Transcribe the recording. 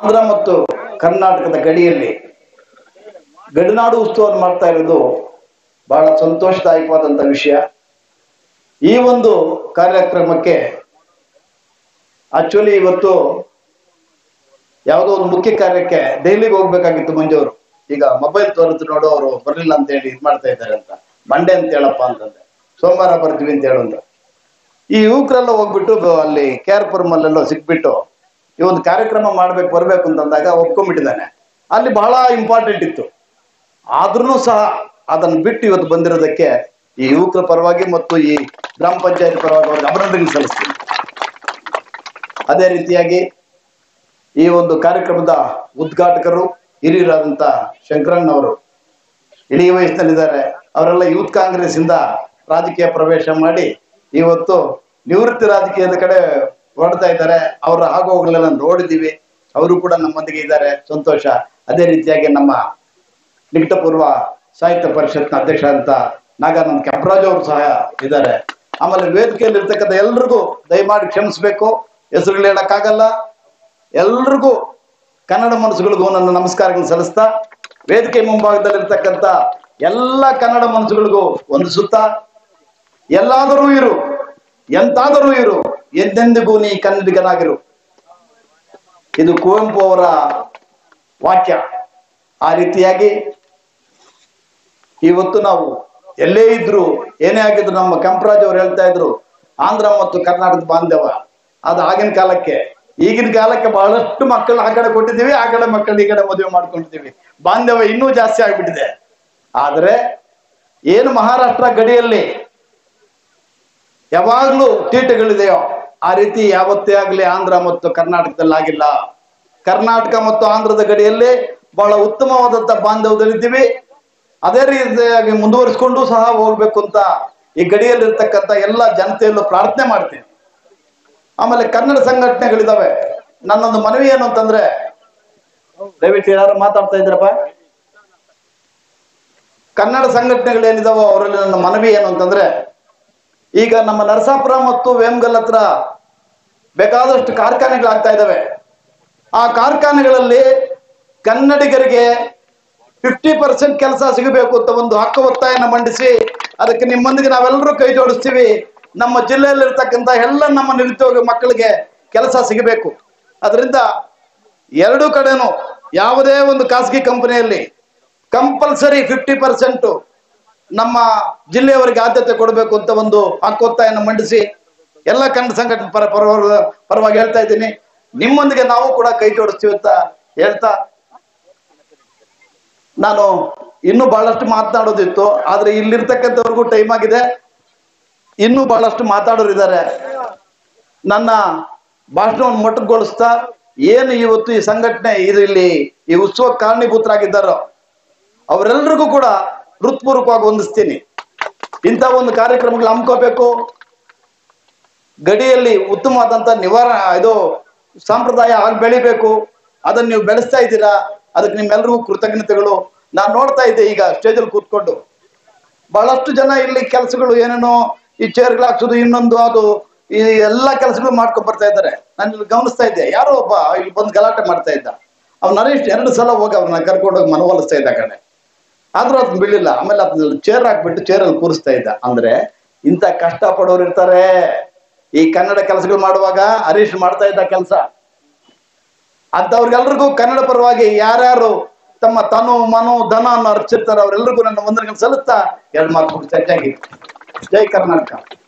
ಆಂಧ್ರ ಮತ್ತು ಕರ್ನಾಟಕದ ಗಡಿಯಲ್ಲಿ ಗಡಿನಾಡು ಉತ್ಸವವನ್ನು ಮಾಡ್ತಾ ಇರೋದು ಬಹಳ ಸಂತೋಷದಾಯಕವಾದಂತ ವಿಷಯ ಈ ಒಂದು ಕಾರ್ಯಕ್ರಮಕ್ಕೆ ಆಕ್ಚುಲಿ ಇವತ್ತು ಯಾವುದೋ ಒಂದು ಮುಖ್ಯ ಕಾರ್ಯಕ್ಕೆ ದೆಹಲಿಗೆ ಹೋಗ್ಬೇಕಾಗಿತ್ತು ಮಂಜವರು ಈಗ ಮೊಬೈಲ್ ತೋರಿದ್ರು ನೋಡು ಅವರು ಬರ್ಲಿಲ್ಲ ಅಂತ ಹೇಳಿ ಇದ್ ಮಾಡ್ತಾ ಇದ್ದಾರೆ ಅಂತ ಮಂಡೆ ಅಂತ ಹೇಳಪ್ಪ ಅಂತಂದೆ ಸೋಮವಾರ ಬರ್ತೀವಿ ಅಂತ ಹೇಳಂದ್ರು ಈ ಯುವಕರೆಲ್ಲ ಹೋಗ್ಬಿಟ್ಟು ಬ- ಅಲ್ಲಿ ಕೆ ಆರ್ ಪುರಮಲ್ಲೆಲ್ಲೋ ಸಿಕ್ಬಿಟ್ಟು ಈ ಒಂದು ಕಾರ್ಯಕ್ರಮ ಮಾಡ್ಬೇಕು ಬರ್ಬೇಕು ಅಂತಂದಾಗ ಒಪ್ಕೊಂಡ್ಬಿಟ್ಟಿದ್ದಾನೆ ಅಲ್ಲಿ ಬಹಳ ಇಂಪಾರ್ಟೆಂಟ್ ಇತ್ತು ಆದ್ರೂ ಸಹ ಅದನ್ನು ಬಿಟ್ಟು ಇವತ್ತು ಬಂದಿರೋದಕ್ಕೆ ಈ ಯುವಕರ ಪರವಾಗಿ ಮತ್ತು ಈ ಗ್ರಾಮ ಪಂಚಾಯತ್ ಪರವಾಗಿ ಅವ್ರಿಗೆ ಅಭಿನಂದನೆ ಸಲ್ಲಿಸ್ತೀನಿ ಅದೇ ರೀತಿಯಾಗಿ ಈ ಒಂದು ಕಾರ್ಯಕ್ರಮದ ಉದ್ಘಾಟಕರು ಹಿರಿಯರಾದಂತ ಶಂಕರಣ್ಣವರು ಇಡೀ ವಯಸ್ಸಿನಲ್ಲಿದ್ದಾರೆ ಅವರೆಲ್ಲ ಯೂತ್ ಕಾಂಗ್ರೆಸ್ ಇಂದ ರಾಜಕೀಯ ಪ್ರವೇಶ ಮಾಡಿ ಇವತ್ತು ನಿವೃತ್ತಿ ರಾಜಕೀಯದ ಕಡೆ ಹೊರಡ್ತಾ ಇದ್ದಾರೆ ಅವರ ಆಗೋಗಳೆಲ್ಲ ನೋಡಿದ್ದೀವಿ ಅವರು ಕೂಡ ನಮ್ಮೊಂದಿಗೆ ಇದ್ದಾರೆ ಸಂತೋಷ ಅದೇ ರೀತಿಯಾಗಿ ನಮ್ಮ ನಿಕಟಪೂರ್ವ ಸಾಹಿತ್ಯ ಪರಿಷತ್ನ ಅಧ್ಯಕ್ಷ ಅಂತ ನಾಗಾನಂದ್ ಕೆಂಪರಾಜ್ ಅವರು ಸಹ ಇದ್ದಾರೆ ಆಮೇಲೆ ವೇದಿಕೆಯಲ್ಲಿ ಇರ್ತಕ್ಕಂಥ ಎಲ್ರಿಗೂ ದಯಮಾಡಿ ಕ್ಷಮಿಸ್ಬೇಕು ಹೆಸರುಗಳು ಹೇಳಕ್ಕಾಗಲ್ಲ ಎಲ್ರಿಗೂ ಕನ್ನಡ ಮನಸ್ಸುಗಳಿಗೂ ನನ್ನ ನಮಸ್ಕಾರಗಳನ್ನು ಸಲ್ಲಿಸ್ತಾ ವೇದಿಕೆ ಮುಂಭಾಗದಲ್ಲಿರ್ತಕ್ಕಂಥ ಎಲ್ಲ ಕನ್ನಡ ಮನಸ್ಸುಗಳಿಗೂ ವಂದಿಸುತ್ತಾ ಎಲ್ಲಾದರೂ ಇರು ಎಂತಾದರೂ ಇರು ಎಂದೆಂದಿಗೂ ನೀ ಕನ್ನಡಿಗನಾಗಿರು ಇದು ಕುವೆಂಪು ಅವರ ವಾಕ್ಯ ಆ ರೀತಿಯಾಗಿ ಇವತ್ತು ನಾವು ಎಲ್ಲೇ ಇದ್ರು ಏನೇ ಆಗಿದ್ರು ನಮ್ಮ ಕೆಂಪರಾಜ್ ಅವರು ಹೇಳ್ತಾ ಇದ್ರು ಆಂಧ್ರ ಮತ್ತು ಕರ್ನಾಟಕದ ಬಾಂಧವ ಅದು ಆಗಿನ ಕಾಲಕ್ಕೆ ಈಗಿನ ಕಾಲಕ್ಕೆ ಬಹಳಷ್ಟು ಮಕ್ಕಳು ಆ ಕಡೆ ಕೊಟ್ಟಿದ್ದೀವಿ ಆ ಕಡೆ ಮಕ್ಕಳು ಈ ಕಡೆ ಮದುವೆ ಮಾಡ್ಕೊಂಡಿದ್ದೀವಿ ಬಾಂಧವ್ಯ ಇನ್ನೂ ಜಾಸ್ತಿ ಆಗ್ಬಿಟ್ಟಿದೆ ಆದ್ರೆ ಏನು ಮಹಾರಾಷ್ಟ್ರ ಗಡಿಯಲ್ಲಿ ಯಾವಾಗ್ಲೂ ತೀಟಗಳಿದೆಯೋ ಆ ರೀತಿ ಯಾವತ್ತೇ ಆಗಲಿ ಆಂಧ್ರ ಮತ್ತು ಕರ್ನಾಟಕದಲ್ಲಿ ಆಗಿಲ್ಲ ಕರ್ನಾಟಕ ಮತ್ತು ಆಂಧ್ರದ ಗಡಿಯಲ್ಲಿ ಬಹಳ ಉತ್ತಮವಾದಂತ ಬಾಂಧವ್ಯದಲ್ಲಿದ್ದೀವಿ ಅದೇ ರೀತಿಯಾಗಿ ಮುಂದುವರಿಸಿಕೊಂಡು ಸಹ ಹೋಗ್ಬೇಕು ಅಂತ ಈ ಗಡಿಯಲ್ಲಿರ್ತಕ್ಕಂಥ ಎಲ್ಲ ಜನತೆಯಲ್ಲೂ ಪ್ರಾರ್ಥನೆ ಮಾಡ್ತೀನಿ ಆಮೇಲೆ ಕನ್ನಡ ಸಂಘಟನೆಗಳಿದಾವೆ ನನ್ನೊಂದು ಮನವಿ ಏನು ಅಂತಂದ್ರೆ ದಯವಿಟ್ಟು ಯಾರು ಮಾತಾಡ್ತಾ ಇದ್ರಪ್ಪ ಕನ್ನಡ ಸಂಘಟನೆಗಳು ಏನಿದಾವೋ ಅವರಲ್ಲಿ ನನ್ನ ಮನವಿ ಏನು ಅಂತಂದ್ರೆ ಈಗ ನಮ್ಮ ನರಸಾಪುರ ಮತ್ತು ವೇಮಗಲ್ ಹತ್ರ ಬೇಕಾದಷ್ಟು ಕಾರ್ಖಾನೆಗಳಾಗ್ತಾ ಇದ್ದಾವೆ ಆ ಕಾರ್ಖಾನೆಗಳಲ್ಲಿ ಕನ್ನಡಿಗರಿಗೆ ಫಿಫ್ಟಿ ಪರ್ಸೆಂಟ್ ಕೆಲಸ ಸಿಗಬೇಕು ಅಂತ ಒಂದು ಹಕ್ಕು ಒತ್ತಾಯನ ಮಂಡಿಸಿ ಅದಕ್ಕೆ ನಿಮ್ಮೊಂದಿಗೆ ನಾವೆಲ್ಲರೂ ಕೈ ಜೋಡಿಸ್ತೀವಿ ನಮ್ಮ ಜಿಲ್ಲೆಯಲ್ಲಿರ್ತಕ್ಕಂಥ ಎಲ್ಲ ನಮ್ಮ ನಿರುದ್ಯೋಗ ಮಕ್ಕಳಿಗೆ ಕೆಲಸ ಸಿಗಬೇಕು ಅದರಿಂದ ಎರಡೂ ಕಡೆನೂ ಯಾವುದೇ ಒಂದು ಖಾಸಗಿ ಕಂಪನಿಯಲ್ಲಿ ಕಂಪಲ್ಸರಿ ಫಿಫ್ಟಿ ಪರ್ಸೆಂಟ್ ನಮ್ಮ ಜಿಲ್ಲೆಯವರಿಗೆ ಆದ್ಯತೆ ಕೊಡಬೇಕು ಅಂತ ಒಂದು ಹಕ್ಕೊತ್ತಾಯನ ಮಂಡಿಸಿ ಎಲ್ಲ ಕನ್ನಡ ಸಂಘಟನೆ ಪರ ಪರವಾಗಿ ಪರವಾಗಿ ಹೇಳ್ತಾ ಇದ್ದೀನಿ ನಿಮ್ಮೊಂದಿಗೆ ನಾವು ಕೂಡ ಕೈ ಜೋಡಿಸ್ತೀವಿ ಅಂತ ಹೇಳ್ತಾ ನಾನು ಇನ್ನೂ ಬಹಳಷ್ಟು ಮಾತನಾಡೋದಿತ್ತು ಆದ್ರೆ ಇಲ್ಲಿರ್ತಕ್ಕಂಥವ್ರಿಗೂ ಟೈಮ್ ಆಗಿದೆ ಇನ್ನೂ ಬಹಳಷ್ಟು ಮಾತಾಡೋರು ಇದ್ದಾರೆ ನನ್ನ ಭಾಷಣವನ್ನು ಮೊಟಕುಗೊಳಿಸ್ತಾ ಏನು ಇವತ್ತು ಈ ಸಂಘಟನೆ ಇದು ಇಲ್ಲಿ ಈ ಉತ್ಸವ ಕಾರಣೀಭೂತರಾಗಿದ್ದಾರೋ ಅವರೆಲ್ಲರಿಗೂ ಕೂಡ ಹೃತ್ಪೂರ್ವಕವಾಗಿ ವಂದಿಸ್ತೀನಿ ಇಂಥ ಒಂದು ಕಾರ್ಯಕ್ರಮಗಳು ಹಮ್ಕೋಬೇಕು ಗಡಿಯಲ್ಲಿ ಉತ್ತಮವಾದಂತ ನಿವಾರ ಇದು ಸಂಪ್ರದಾಯ ಆಗಿ ಬೆಳಿಬೇಕು ಅದನ್ನ ನೀವು ಬೆಳೆಸ್ತಾ ಇದ್ದೀರಾ ಅದಕ್ಕೆ ನಿಮ್ಮೆಲ್ರಿಗೂ ಕೃತಜ್ಞತೆಗಳು ನಾನು ನೋಡ್ತಾ ಇದ್ದೆ ಈಗ ಸ್ಟೇಜಲ್ಲಿ ಕೂತ್ಕೊಂಡು ಬಹಳಷ್ಟು ಜನ ಇಲ್ಲಿ ಕೆಲಸಗಳು ಏನೇನೋ ಈ ಚೇರ್ಗಳು ಹಾಕ್ಸೋದು ಇನ್ನೊಂದು ಅದು ಈ ಎಲ್ಲ ಕೆಲಸಗಳು ಮಾಡ್ಕೊಂಡ್ ಬರ್ತಾ ಇದ್ದಾರೆ ನಾನು ಇಲ್ಲಿ ಗಮನಿಸ್ತಾ ಇದ್ದೆ ಯಾರೋ ಒಬ್ಬ ಇಲ್ಲಿ ಬಂದು ಗಲಾಟೆ ಮಾಡ್ತಾ ಇದ್ದ ಅವ್ನು ನರೇಶ್ ಎರಡು ಸಲ ಹೋಗಿ ಅವ್ರನ್ನ ಕರ್ಕೊಂಡೋಗಿ ಮನವೊಲಿಸ್ತಾ ಇದ್ದ ಆ ಕಡೆ ಆದ್ರೂ ಅದನ್ನ ಬಿಡ್ಲಿಲ್ಲ ಆಮೇಲೆ ಅದನ್ನ ಚೇರ್ ಹಾಕ್ಬಿಟ್ಟು ಚೇರಲ್ಲಿ ಕೂರಿಸ್ತಾ ಇದ್ದ ಅಂದ್ರೆ ಇಂಥ ಕಷ್ಟ ಪಡೋರು ಇರ್ತಾರೆ ಈ ಕನ್ನಡ ಕೆಲಸಗಳು ಮಾಡುವಾಗ ಹರೀಶ್ ಮಾಡ್ತಾ ಇದ್ದ ಕೆಲಸ ಅಂತವ್ರಿಗೆಲ್ರಿಗೂ ಕನ್ನಡ ಪರವಾಗಿ ಯಾರ್ಯಾರು ತಮ್ಮ ತನು ಮನು ಧನ ಅನ್ನು ಅರ್ಚಿರ್ತಾರೆ ಅವರೆಲ್ಲರಿಗೂ ನನ್ನ ವಂದನೆಗಳನ್ನು ಸಲ್ಲಿಸ್ತಾ ಎರಡು ಮಾತು ಮುಗಿಸ್ತಾ ಜೈ ಹಿಂದ್. ಜೈ ಕರ್ನಾಟಕ